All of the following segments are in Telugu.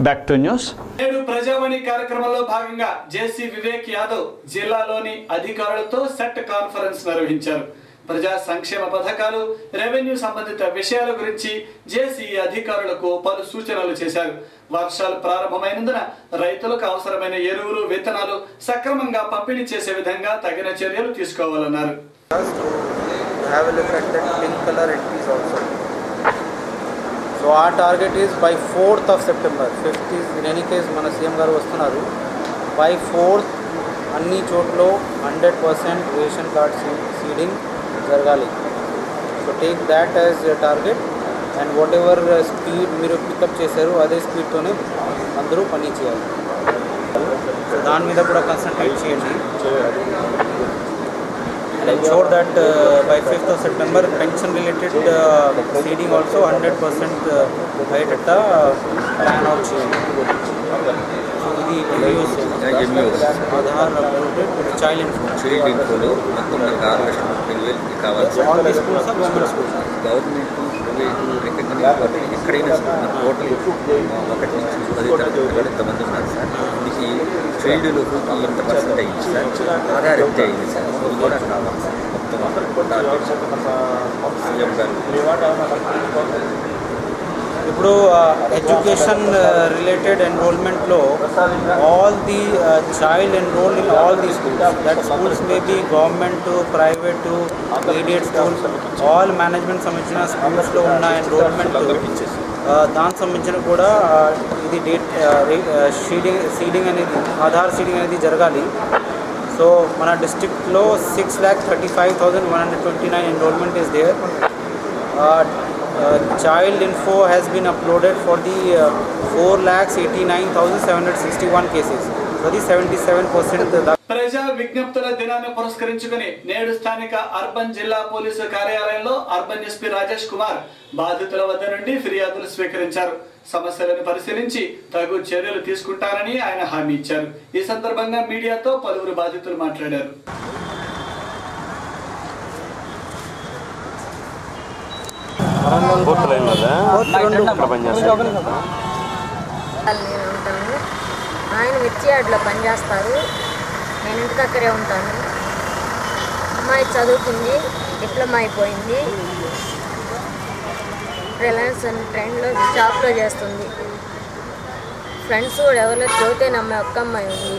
బ్యాక్ టు న్యూస్ నేడు ప్రజావాణి కార్యక్రమంలో భాగంగా జేసీ వివేక్ యాదవ్ జిల్లాలోని అధికారులతో సెట్ కాన్ఫరెన్స్ నిర్వహించారు ప్రజా సంక్షేమ పథకాలు రెవెన్యూ సంబంధిత విషయాల గురించి జేసీ అధికారులకు పలు సూచనలు చేశారు వర్షాలు ప్రారంభమైనందున రైతులకు అవసరమైన ఎరువులు విత్తనాలు సక్రమంగా పంపిణీ చేసే విధంగా తగిన చర్యలు తీసుకోవాలన్నారు have a look at that pink color entries also. So our target is by 4th of September. 5th is in any case మన సీఎం గారు వస్తున్నారు బై ఫోర్త్ అన్ని చోట్ల hundred percent ration card seeding జరగాలి so take that as target and whatever speed మీరు పికప్ చేశారు అదే స్పీడ్తోనే అందరూ పని చేయాలి సో దాని మీద కూడా కాన్సన్ట్రేట్ చేయండి and ensure that uh, by 5th of September pension related uh, seeding also 100% uh, right at the uh, plan out change. So ఇది MUs, Aadhaar uploaded with child info. Child ఇన్ఫోలో మొత్తం మనకు ఆరు లక్షల ముప్పై వేలు కావాలి sir All the schools are government schools. Government private recognise ఎక్కడైనా సార్ మన టోటల్ ఒకటి నుంచి పది తరగతి పిల్లలు ఎంతమంది ఉన్నారు సార్ మీకు చైల్డ్లో ఎంత పర్సెంట్ అయింది సార్ ఆధార్ ఎంత అయింది సార్ ఇది కూడా కావాలి సార్ మొత్తం టార్గెట్ సీఎం గారు ఇప్పుడు ఎడ్యుకేషన్ రిలేటెడ్ ఎన్రోల్మెంట్లో all the child enrolled in all the schools that schools may be government private మీడియట్ స్కూల్స్ ఆల్ మేనేజ్మెంట్ సంబంధించిన స్కూల్స్లో ఉన్న ఎన్రోల్మెంట్ దానికి సంబంధించిన కూడా ఆ, ఇది డేట్ షీడింగ్ సీడింగ్ అనేది ఆధార్ సీడింగ్ అనేది జరగాలి సో మన డిస్ట్రిక్ట్లో six lakh thirty five thousand one hundred twenty nine enrolment is there uh, uh, child info has been uploaded for the uh, 4 lakhs 89,761 cases. So the 77% ప్రజా విజ్ఞప్తుల దినాన్ని పురస్కరించుకుని నేడు స్థానిక అర్బన్ జిల్లా పోలీసు కార్యాలయంలో అర్బన్ ఎస్పీ రాజేష్ కుమార్ బాధితుల వద్ద నుండి ఫిర్యాదులు స్వీకరించారు సమస్యలను పరిశీలించి తగు చర్యలు తీసుకుంటారని ఆయన హామీ ఇచ్చారు ఈ సందర్భంగా మీడియాతో పలువురు బాధితులు మాట్లాడారు వాళ్ళు నేను ఉంటాను ఆయన మిర్చి యార్డ్లో పనిచేస్తారు నేను ఇంటి దగ్గరే ఉంటాను అమ్మాయి చదువుకుంది డిప్లొమా అయిపోయింది రిలయన్స్ అండ్ ట్రెండ్లో షాప్లో చేస్తుంది ఫ్రెండ్స్ కూడా ఎవరో జ్యోతి అనే అమ్మాయి ఒక్క అమ్మాయి ఉంది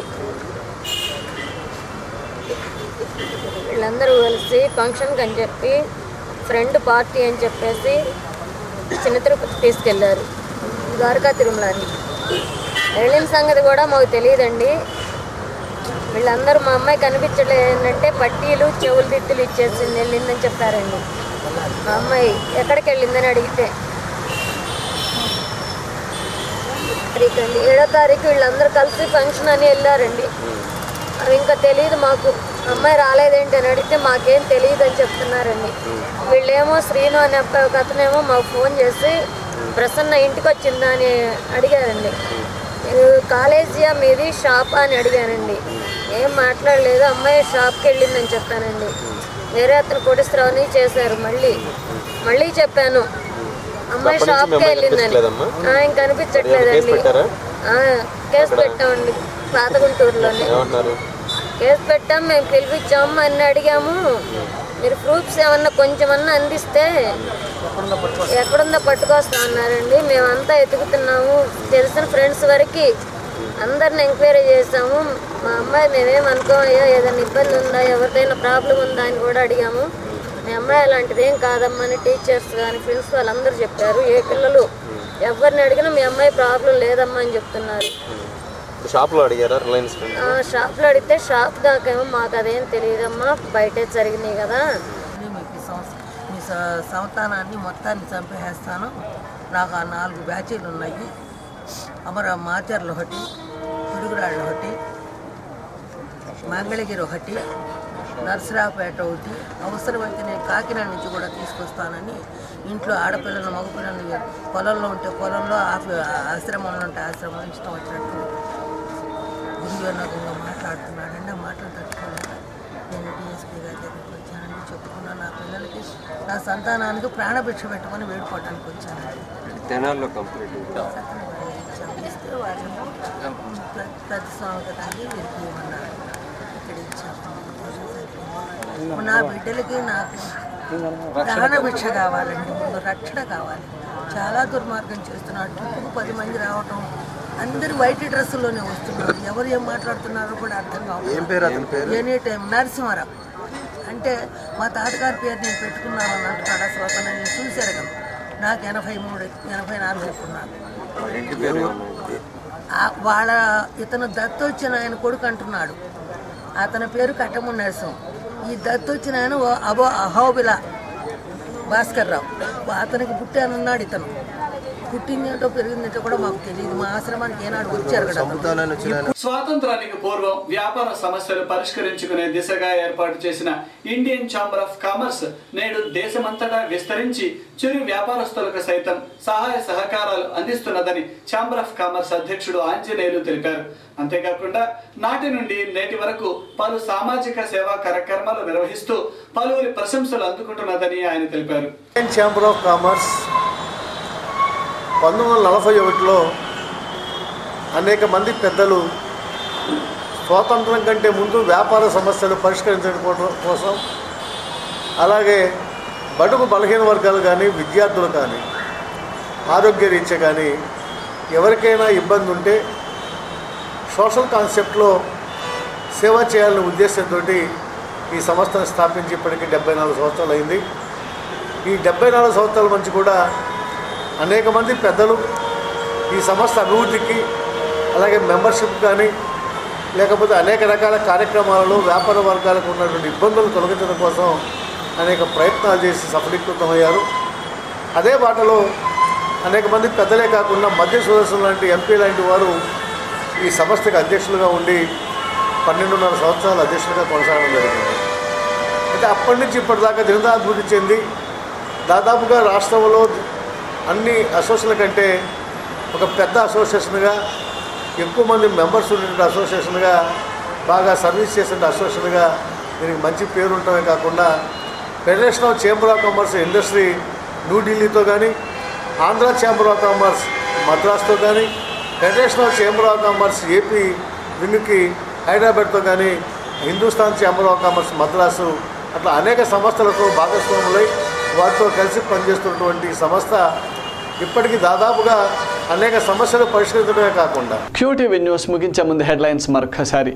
వీళ్ళందరూ కలిసి ఫంక్షన్కి అని చెప్పి ఫ్రెండ్ పార్టీ అని చెప్పేసి చిన్న తిరుపతి తీసుకెళ్లారు ద్వారకా తిరుమలని వెళ్ళిన సంగతి కూడా మాకు తెలియదండి వీళ్ళందరూ మా అమ్మాయి కనిపించలేదు ఏంటంటే పట్టీలు చెవులు దిత్తులు ఇచ్చేసింది వెళ్ళిందని చెప్పారండి మా అమ్మాయి ఎక్కడికి వెళ్ళిందని అడిగితే తారీఖు అండి ఏడో తారీఖు వీళ్ళందరూ కలిసి ఫంక్షన్ అని వెళ్ళారండి అవి ఇంకా తెలియదు మాకు అమ్మాయి రాలేదేంటి అని అడిగితే మాకేం తెలియదు అని చెప్తున్నారండి వీళ్ళేమో శ్రీను అనే అబ్బాయి ఒక అతనేమో మాకు ఫోన్ చేసి ప్రసన్న ఇంటికి వచ్చిందా అని అడిగారండి "ఇది కాలేజీయా మీది షాపా అని అడిగానండి ఏం మాట్లాడలేదు అమ్మాయి షాప్కి వెళ్ళిందని చెప్పానండి వేరే అతను కోటేశ్వరరావుని చేశారు మళ్ళీ మళ్ళీ చెప్పాను అమ్మాయి షాప్కి వెళ్ళిందని ఆయన కనిపించట్లేదండి ఆ, కేసు పెట్టామండి పాత గుంటూరులోనే కేసు పెట్టాం మేము పిలిపించాము అన్ని అడిగాము మీరు ప్రూఫ్స్ ఏమన్నా కొంచెమన్నా అందిస్తే ఎక్కడుందో పట్టుకొస్తా అన్నారండి మేమంతా ఎతుకుతున్నాము తెలిసిన ఫ్రెండ్స్ వరకు అందరిని ఎంక్వైరీ చేసాము మా అమ్మాయి మేమేం అనుకోమయ్యా ఏదైనా ఇబ్బంది ఉందా ఎవరిదైనా ప్రాబ్లం ఉందా అని కూడా అడిగాము మీ అమ్మాయి అలాంటిది ఏం కాదమ్మా అని టీచర్స్ కానీ ప్రిన్సిపాల్ అందరూ చెప్పారు ఏ పిల్లలు ఎవరిని అడిగినా మీ అమ్మాయి ప్రాబ్లం లేదమ్మా అని చెప్తున్నారు షాప్లో అడిగారా రిలయన్స్ ఆ, షాప్లో అడిగితే షాప్ దాకేమో మాకు అదేం తెలియదమ్మా బయటే జరిగినాయి కదా నేను మీకు ఈ సంవత్సరం మీ స- సంతానాన్ని మొత్తాన్ని చంపేస్తాను నాకు ఆ నాలుగు బ్యాచీలు ఉన్నాయి అమర మాచర్లు ఒకటి పిడుగురాళ్ళు ఒకటి మంగళగిరి ఒకటి నర్సరాపేట ఒకటి అవసరమైతే నేను కాకినాడ నుంచి కూడా తీసుకొస్తానని ఇంట్లో ఆడపిల్లలు మగపిల్లలు పొలంలో ఉంటే పొలంలో ఆఫీ- ఆశ్రమంలో ఉంటే ఆశ్రమం ఇష్టం వచ్చినట్టు దుర్యోగంగా మాట్లాడుతున్నాడండి ఆ మాటలు తట్టుకోలేక నేను డిఎస్పీ గారి దగ్గరికి వచ్చానండి చెప్పుకున్నాను నా పిల్లలకి నా సంతానానికి ప్రాణభిక్ష పెట్టుకొని వేడుకోవడానికి వచ్చానండి తెనాల్లో కంప్లీట్ చంపిస్తే అడిగితే వాళ్ళు ప్ర- ప్రతి స్వాగతాన్ని వీరికి ఇవ్వమన్నారు ఇక్కడ ఇచ్చాము నా బిడ్డలకి నాకు ప్రాణ భిక్ష కావాలండి ముందు రక్షణ కావాలి చాలా దుర్మార్గం చేస్తున్నాడు ట్రిప్పుకు పది మంది రావటం అందరు వైట్ డ్రెస్సుల్లోనే వస్తున్నారు ఎవరు ఏం మాట్లాడుతున్నారో కూడా అర్థం ఏం పేరు అతని పేరు? కావాలి ఎనీ టైం నరసింహారావు అంటే మా తాతగారి పేరు నేను పెట్టుకున్నాను అంటున్నాడు అసలు అతను నేను చూశారు కదా నాకు ఎనభై మూడు ఎనభై నాలుగు చెప్పున్నాను ఇంటి పేరు ఆ- వాళ్ళ ఇతను దత్తొచ్చిన ఆయన కొడుకు అంటున్నాడు అతని పేరు కట్టము నరసం ఈ దత్తొచ్చిన ఆయన ఓ- అబో అహోబిల భాస్కర్ రావు అతనికి పుట్టానన్నాడు ఇతను పుట్టిందేంటో పెరిగిందేంటో కూడా మాకు తెలియదు మా ఆశ్రమానికి ఏనాడు వచ్చారు కదా అతను. చంపుతానని వచ్చిన ఆయన స్వాతంత్రానికి పూర్వం వ్యాపార సమస్యలు పరిష్కరించుకునే దిశగా ఏర్పాటు చేసిన ఇండియన్ ఛాంబర్ ఆఫ్ కామర్స్ నేడు దేశమంతటా విస్తరించి చిరు వ్యాపారస్తులకు సైతం సహాయ సహకారాలు అందిస్తున్నదని ఛాంబర్ ఆఫ్ కామర్స్ అధ్యక్షుడు ఆంజనేయులు తెలిపారు అంతేకాకుండా నాటి నుండి నేటి వరకు పలు సామాజిక సేవా కార్యక్రమాలు నిర్వహిస్తూ పలువురి ప్రశంసలు అందుకుంటున్నదని ఆయన తెలిపారు ఇండియన్ ఛాంబర్ ఆఫ్ కామర్స్ పంతొమ్మిది వందల నలభై ఒకటిలో అనేక మంది పెద్దలు స్వాతంత్రం కంటే ముందు వ్యాపార సమస్యలు పరిష్కరించడం కో- కోసం అలాగే బడుగు బలహీన వర్గాలు కానీ విద్యార్థులు కానీ ఆరోగ్య రీత్యా కానీ ఎవరికైనా ఇబ్బంది ఉంటే సోషల్ కాన్సెప్ట్లో సేవ చేయాలనే ఉద్దేశంతో ఈ సంస్థను స్థాపించి ఇప్పటికీ డెబ్బై నాలుగు సంవత్సరాలు అయింది ఈ డెబ్బై నాలుగు సంవత్సరాల నుంచి కూడా అనేక మంది పెద్దలు ఈ సంస్థ అభివృద్ధికి అలాగే మెంబర్షిప్ కానీ లేకపోతే అనేక రకాల కార్యక్రమాలలో వ్యాపార వర్గాలకు ఉన్నటువంటి ఇబ్బందులు తొలగించడం కోసం అనేక ప్రయత్నాలు చేసి సఫలీకృతమయ్యారు అదే బాటలో అనేక మంది పెద్దలే కాకుండా మధ్య సుదర్శన్ లాంటి ఎంపీ లాంటి వారు ఈ సంస్థకి అధ్యక్షులుగా ఉండి పన్నెండున్నర సంవత్సరాలు అధ్యక్షులుగా కొనసాగడం జరిగింది అయితే అప్పటి నుంచి ఇప్పటిదాకా దినదాభివృద్ధి చెంది దాదాపుగా రాష్ట్రంలో అన్ని అసోసియేషన్ల కంటే ఒక పెద్ద అసోసియేషన్గా ఎక్కువ మంది మెంబర్స్ ఉండే అసోసియేషన్గా బాగా సర్వీస్ చేసే అసోసియేషన్గా దీనికి మంచి పేరు ఉండటమే కాకుండా federation of chamber of commerce industry న్యూఢిల్లీతో కానీ ఆంధ్ర చేంబర్ ఆఫ్ కామర్స్ మద్రాస్తో కానీ federation of chamber of commerce AP వింగ్కి హైదరాబాద్తో కానీ Hindustan chamber of commerce Madras అట్లా అనేక సంస్థలతో భాగస్వాములై వాటితో కలిసి పనిచేస్తున్నటువంటి ఈ సంస్థ ఇప్పటికీ దాదాపుగా అనేక సమస్యలు పరిష్కరించడమే కాకుండా క్యూటీవీ న్యూస్ ముగించే ముందు హెడ్లైన్స్ మరొకసారి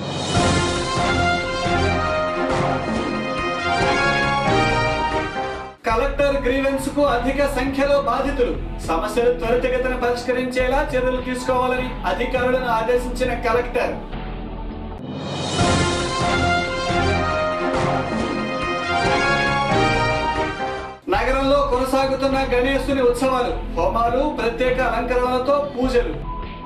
కలెక్టర్ గ్రీవెన్స్ కు అధిక సంఖ్యలో బాధితులు సమస్యలు త్వరితగతిన పరిష్కరించేలా చర్యలు తీసుకోవాలని అధికారులను ఆదేశించిన కలెక్టర్ నగరంలో కొనసాగుతున్న గణేశుని ఉత్సవాలు హోమాలు ప్రత్యేక అలంకరణలతో పూజలు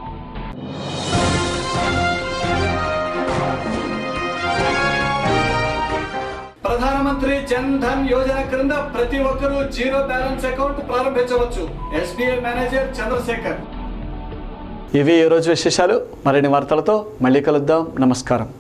ప్రధానమంత్రి జన్ ధన్ యోజన క్రింద ప్రతి ఒక్కరూ జీరో బ్యాలెన్స్ అకౌంట్ ప్రారంభించవచ్చు ఎస్బీఐ మేనేజర్ చంద్రశేఖర్ ఇవి ఈ రోజు విశేషాలు మరిన్ని వార్తలతో మళ్ళీ కలుద్దాం నమస్కారం